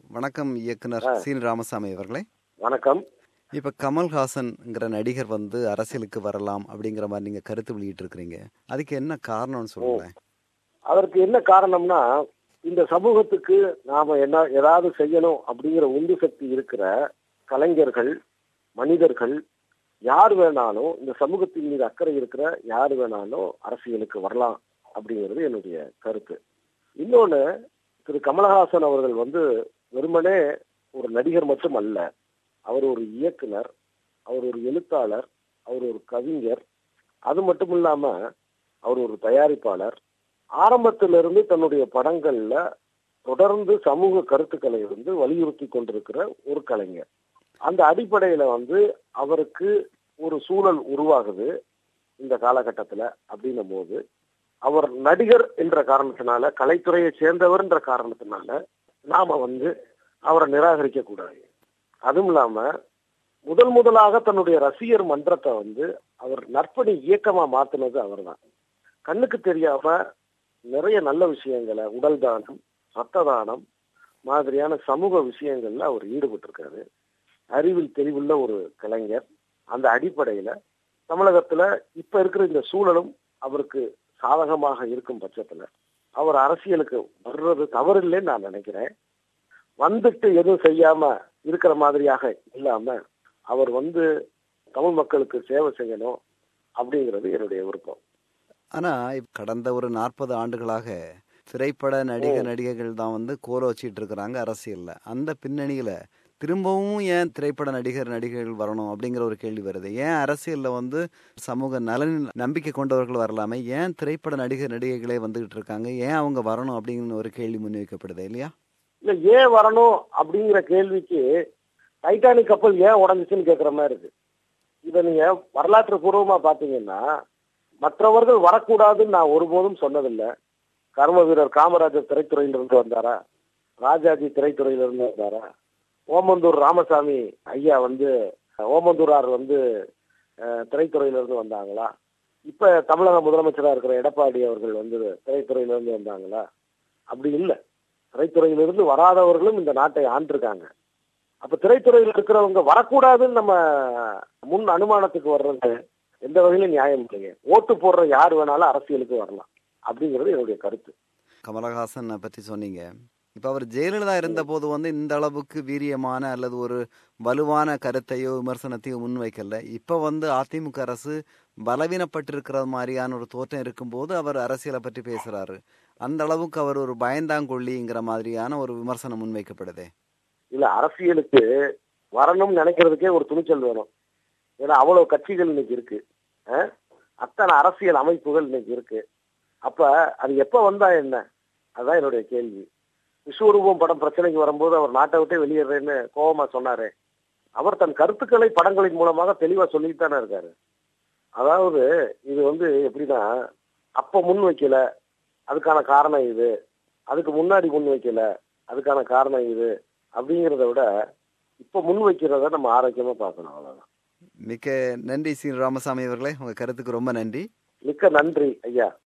வணக்கம் இயக்குனர் சீன் ராமசாமி அவர்களே வணக்கம் இப்போ கமல்ஹாசன்ங்கிற நடிகர் வந்து அரசியலுக்கு வரலாம் அப்படிங்கிற மாதிரி நீங்கள் கருத்து வெளியிட்டு இருக்கிறீங்க அதுக்கு என்ன காரணம்னு சொல்லுங்களேன் அதற்கு என்ன காரணம்னா இந்த சமூகத்துக்கு நாம என்ன ஏதாவது செய்யணும் அப்படிங்கிற உந்து சக்தி இருக்கிற கலைஞர்கள் மனிதர்கள் யார் வேணாலும் இந்த சமூகத்தின் மீது அக்கறை இருக்கிற யார் வேணாலும் அரசியலுக்கு வரலாம் அப்படிங்கிறது என்னுடைய கருத்து இன்னொன்னு திரு கமலஹாசன் அவர்கள் வந்து வெறுமனே ஒரு நடிகர் மட்டும் அல்ல அவர் ஒரு இயக்குனர் அவர் ஒரு எழுத்தாளர் அவர் ஒரு கவிஞர் அது மட்டும் இல்லாம அவர் ஒரு தயாரிப்பாளர் ஆரம்பத்திலிருந்து தன்னுடைய படங்கள்ல தொடர்ந்து சமூக கருத்துக்களை வந்து வலியுறுத்தி கொண்டிருக்கிற ஒரு கலைஞர் அந்த அடிப்படையில வந்து அவருக்கு ஒரு சூழல் உருவாகுது இந்த காலகட்டத்துல அப்படின்னும் போது அவர் நடிகர் என்ற காரணத்தினால கலைத்துறையை சேர்ந்தவர் என்ற காரணத்தினால நாம வந்து அவரை நிராகரிக்க கூடாது அதுவும் இல்லாம முதல் முதலாக தன்னுடைய ரசிகர் மன்றத்தை வந்து அவர் நற்பணி இயக்கமா மாத்தினது அவர்தான் கண்ணுக்கு தெரியாம நிறைய நல்ல விஷயங்களை உடல் தானம் ரத்த தானம் மாதிரியான சமூக விஷயங்கள்ல அவர் ஈடுபட்டிருக்காரு அறிவில் தெளிவுள்ள ஒரு கலைஞர் அந்த அடிப்படையில தமிழகத்துல இப்ப இருக்கிற இந்த சூழலும் அவருக்கு சாதகமாக இருக்கும் பட்சத்துல அவர் அரசியலுக்கு வர்றது தவறில்லைன்னு நான் நினைக்கிறேன் வந்துட்டு எதுவும் செய்யாம இருக்கிற மாதிரியாக இல்லாம அவர் வந்து தமிழ் மக்களுக்கு சேவை செய்யணும் அப்படிங்கிறது என்னுடைய விருப்பம் ஆனா இப்ப கடந்த ஒரு நாற்பது ஆண்டுகளாக திரைப்பட நடிகர் நடிகைகள் தான் வந்து கோல வச்சிட்டு இருக்கிறாங்க அரசியல்ல அந்த பின்னணியில திரும்பவும் ஏன் திரைப்பட நடிகர் நடிகைகள் வரணும் அப்படிங்கிற ஒரு கேள்வி வருது ஏன் அரசியல்ல வந்து சமூக நலன் நம்பிக்கை கொண்டவர்கள் வரலாமே ஏன் திரைப்பட நடிகர் நடிகைகளே வந்துகிட்டு இருக்காங்க ஏன் அவங்க வரணும் அப்படிங்கிற ஒரு கேள்வி முன்வைக்கப்படுது இல்லையா இல்ல ஏன் வரணும் அப்படிங்கிற கேள்விக்கு டைட்டானிக் கப்பல் ஏன் உடஞ்சிச்சுன்னு கேக்குற மாதிரி இருக்கு இதை நீங்க வரலாற்று பூர்வமா பாத்தீங்கன்னா மற்றவர்கள் வரக்கூடாதுன்னு நான் ஒருபோதும் சொன்னதில்லை கர்ம வீரர் காமராஜர் திரைத்துறையிலிருந்து வந்தாரா ராஜாஜி திரைத்துறையிலிருந்து வந்தாரா ஓமந்தூர் ராமசாமி ஐயா வந்து ஓமந்தூரார் வந்து திரைத்துறையிலிருந்து வந்தாங்களா இப்ப தமிழக முதலமைச்சரா இருக்கிற எடப்பாடி அவர்கள் வந்து திரைத்துறையிலிருந்து வந்தாங்களா அப்படி இல்லை திரைத்துறையிலிருந்து வராதவர்களும் இந்த நாட்டை ஆண்டிருக்காங்க அப்ப திரைத்துறையில் இருக்கிறவங்க வரக்கூடாதுன்னு நம்ம முன் அனுமானத்துக்கு வர்றது எந்த வகையிலும் நியாயம் இல்லைங்க ஓட்டு போடுற யார் வேணாலும் அரசியலுக்கு வரலாம் அப்படிங்கிறது என்னுடைய கருத்து கமலஹாசன் பற்றி சொன்னீங்க இப்போ அவர் ஜெயலலிதா இருந்த போது வந்து இந்த அளவுக்கு வீரியமான அல்லது ஒரு வலுவான கருத்தையோ விமர்சனத்தையோ முன்வைக்கல இப்போ வந்து அதிமுக அரசு பலவீனப்பட்டிருக்கிற மாதிரியான ஒரு தோற்றம் இருக்கும்போது அவர் அரசியலை பற்றி பேசுறாரு அந்த அளவுக்கு அவர் ஒரு பயந்தாங்கொள்ளிங்கிற மாதிரியான ஒரு விமர்சனம் முன்வைக்கப்படுதே இல்ல அரசியலுக்கு வரணும்னு நினைக்கிறதுக்கே ஒரு துணிச்சல் வேணும் ஏன்னா அவ்வளவு கட்சிகள் இன்னைக்கு இருக்கு அத்தனை அரசியல் அமைப்புகள் இன்னைக்கு இருக்கு அப்ப அது எப்ப வந்தா என்ன அதுதான் என்னுடைய கேள்வி விஸ்வரூபம் படம் பிரச்சனைக்கு வரும்போது அவர் நாட்டை விட்டே வெளியேறேன்னு கோபமா சொன்னாரு அவர் தன் கருத்துக்களை படங்களின் மூலமாக தெளிவா சொல்லிட்டு தானே இருக்காரு அதாவது இது வந்து எப்படின்னா அப்ப முன் வைக்கல அதுக்கான காரணம் இது அதுக்கு முன்னாடி முன் வைக்கல அதுக்கான காரணம் இது அப்படிங்கிறத விட இப்ப முன் வைக்கிறத நம்ம ஆரோக்கியமா பார்க்கணும் அவ்வளவுதான் மிக்க நன்றி சீன் ராமசாமி அவர்களே உங்க கருத்துக்கு ரொம்ப நன்றி மிக்க நன்றி ஐயா